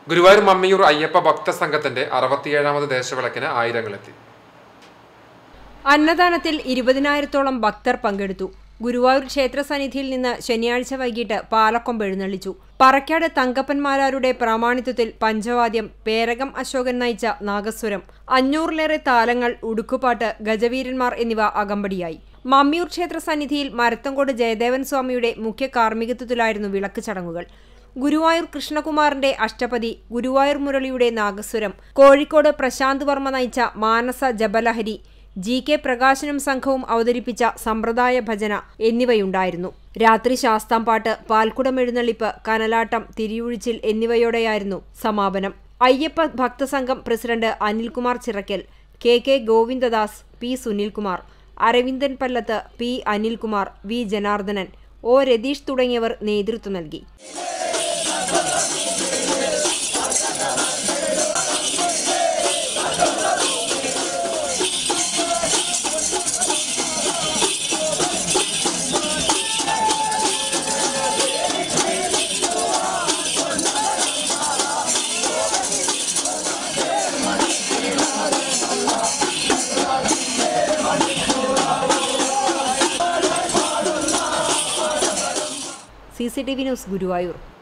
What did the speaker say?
ഗുരുവായൂർ മമ്മിയൂർ അയ്യപ്പ ഭക്തസംഘത്തിന്റെ അറുപത്തിയേഴാമത് ദേശവിളക്കിന് ആയിരങ്ങളെത്തി അന്നദാനത്തിൽ ഇരുപതിനായിരത്തോളം ഭക്തർ പങ്കെടുത്തു ഗുരുവായൂർ ക്ഷേത്ര സന്നിധിയിൽ നിന്ന് ശനിയാഴ്ച വൈകിട്ട് പാലക്കൊമ്പ് എഴുന്നള്ളിച്ചു പറക്കാട് തങ്കപ്പന്മാരാരുടെ പ്രാമാണിത്വത്തിൽ പഞ്ചവാദ്യം പേരകം അശോകൻ നയിച്ച നാഗസ്വരം അഞ്ഞൂറിലേറെ താലങ്ങൾ ഉടുക്കുപാട്ട് ഗജവീരന്മാർ എന്നിവ അകമ്പടിയായി മമ്മിയൂർ ക്ഷേത്ര സന്നിധിയിൽ മരത്തങ്കോട് ജയദേവൻ സ്വാമിയുടെ മുഖ്യ കാർമ്മികത്വത്തിലായിരുന്നു വിളക്ക് ചടങ്ങുകൾ ഗുരുവായൂർ കൃഷ്ണകുമാറിന്റെ അഷ്ടപതി ഗുരുവായൂർ മുരളിയുടെ നാഗസ്വരം കോഴിക്കോട് പ്രശാന്ത് വർമ്മ നയിച്ച മാനസ ജപലഹരി ജി കെ പ്രകാശനും സംഘവും അവതരിപ്പിച്ച സമ്പ്രദായ ഭജന എന്നിവയുണ്ടായിരുന്നു രാത്രി ശാസ്താംപാട്ട് പാൽക്കുടം എഴുന്നള്ളിപ്പ് കനലാട്ടം തിരിയുഴിച്ചിൽ എന്നിവയോടെയായിരുന്നു സമാപനം അയ്യപ്പ ഭക്തസംഘം president Anilkumar Chirakkal K K Govindadas P Sunilkumar Aravindan Pallath P Anilkumar V Janardhanan O Ratheesh തുടങ്ങിയവർ നേതൃത്വം നൽകി C C T V news Guruvayur